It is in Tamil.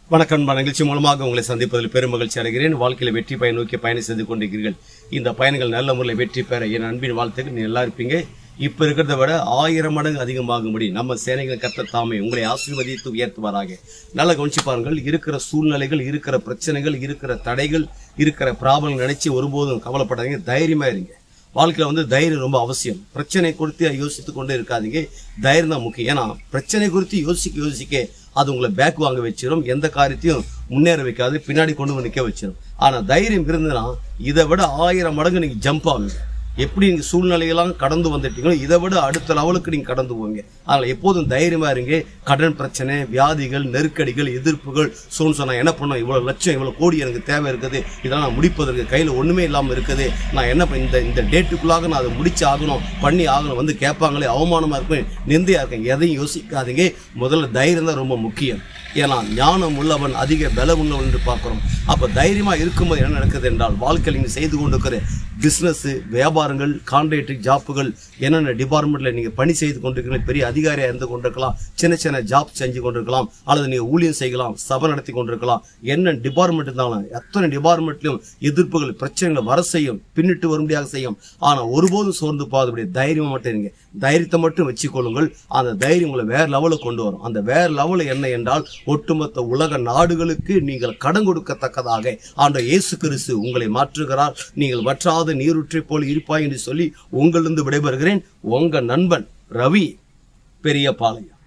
வணக்கம் நான் நிகழ்ச்சி மூலமாக உங்களை சந்திப்பதில் பெரும் மகிழ்ச்சி அடைகிறேன் வாழ்க்கையில வெற்றி பயன் நோக்கி பயணம் செய்து கொண்டிருக்கிறீர்கள் இந்த பயணங்கள் நல்ல முறையில் வெற்றி பெற என் அன்பின் வாழ்த்துக்கு நீ நல்லா இருப்பீங்க இப்ப இருக்கிறத விட ஆயிரம் மடங்கு அதிகமாகும்படி நம்ம சேனைகள் கத்த தாமே உங்களை ஆசீர்வதித்து உயர்த்துவாராக நல்லா கவனிச்சு பாருங்கள் இருக்கிற சூழ்நிலைகள் இருக்கிற பிரச்சனைகள் இருக்கிற தடைகள் இருக்கிற ப்ராப்ளம் நினைச்சு ஒருபோதும் கவலைப்படாதீங்க தைரியமா இருங்க வாழ்க்கையில வந்து தைரியம் ரொம்ப அவசியம் பிரச்சனை குறித்து யோசித்து கொண்டே இருக்காதீங்க தைரியம் தான் முக்கியம் ஏன்னா பிரச்சனை குறித்து யோசிக்க யோசிக்க அது உங்களை பேக் வாங்க வச்சிடும் எந்த காரியத்தையும் முன்னேற வைக்காது பின்னாடி கொண்டு வந்து நிற்க வச்சிடும் ஆனா தைரியம் இருந்ததுன்னா இதை விட ஆயிரம் மடங்கு நீங்க ஜம்ப் ஆகுங்க எப்படி நீங்க சூழ்நிலையெல்லாம் கடந்து வந்துட்டீங்களோ இதை விட அடுத்த லெவலுக்கு நீங்க கடந்து போவீங்க அதனால எப்போதும் தைரியமா இருங்க கடன் பிரச்சனை வியாதிகள் நெருக்கடிகள் எதிர்ப்புகள் சோன் சொன்னா என்ன பண்ணோம் இவ்வளவு லட்சம் இவ்வளவு கோடி எனக்கு தேவை இருக்குது இதெல்லாம் நான் முடிப்பதற்கு கையில ஒண்ணுமே இல்லாம இருக்குது நான் என்ன பண்ண- இந்த இந்த டேட்டுக்குள்ளாக நான் அதை முடிச்சு ஆகணும் பண்ணி ஆகணும் வந்து கேட்பாங்களே அவமானமா இருக்கும் நிந்தையா இருக்கேன் எதையும் யோசிக்காதீங்க முதல்ல தைரியம் தான் ரொம்ப முக்கியம் ஏன்னா ஞானம் உள்ளவன் அதிக பலம் உள்ளவன் என்று பார்க்கிறோம் அப்ப தைரியமா இருக்கும்போது என்ன நடக்குது என்றால் வாழ்க்கையில் நீங்க செய்து கொண்டிருக்கிற பிசினஸ் வியாபாரங்கள் கான்ட்ராக்ட் ஜாப்புகள் என்னென்ன டிபார்ட்மெண்ட்ல நீங்க பணி செய்து கொண்டிருக்கிறீங்க பெரிய அதிகாரியா இருந்து கொண்டிருக்கலாம் சின்ன சின்ன ஜாப் செஞ்சு கொண்டிருக்கலாம் அல்லது நீங்க ஊழியம் செய்யலாம் சபை நடத்தி கொண்டிருக்கலாம் என்ன டிபார்ட்மெண்ட் இருந்தாலும் எத்தனை டிபார்ட்மெண்ட்லயும் எதிர்ப்புகள் பிரச்சனைகளை வர செய்யும் பின்னிட்டு வரும்படியாக செய்யும் ஆனா ஒருபோதும் சோர்ந்து போகாதபடி தைரியமா மட்டும் இருங்க தைரியத்தை மட்டும் வச்சுக்கொள்ளுங்கள் அந்த தைரியம் உங்களை வேற லெவலுக்கு கொண்டு வரும் அந்த வேற லெவல் என்ன என்றால் ஒட்டுமொத்த உலக நாடுகளுக்கு நீங்கள் கடன் கொடுக்கத்தக்கதாக ஆண்ட இயேசு கிறிஸ்து உங்களை மாற்றுகிறார் நீங்கள் வற்றாத நீருற்றை போல் இருப்பாய் என்று சொல்லி உங்களிருந்து விடைபெறுகிறேன் உங்க நண்பன் ரவி பெரிய பாளையம்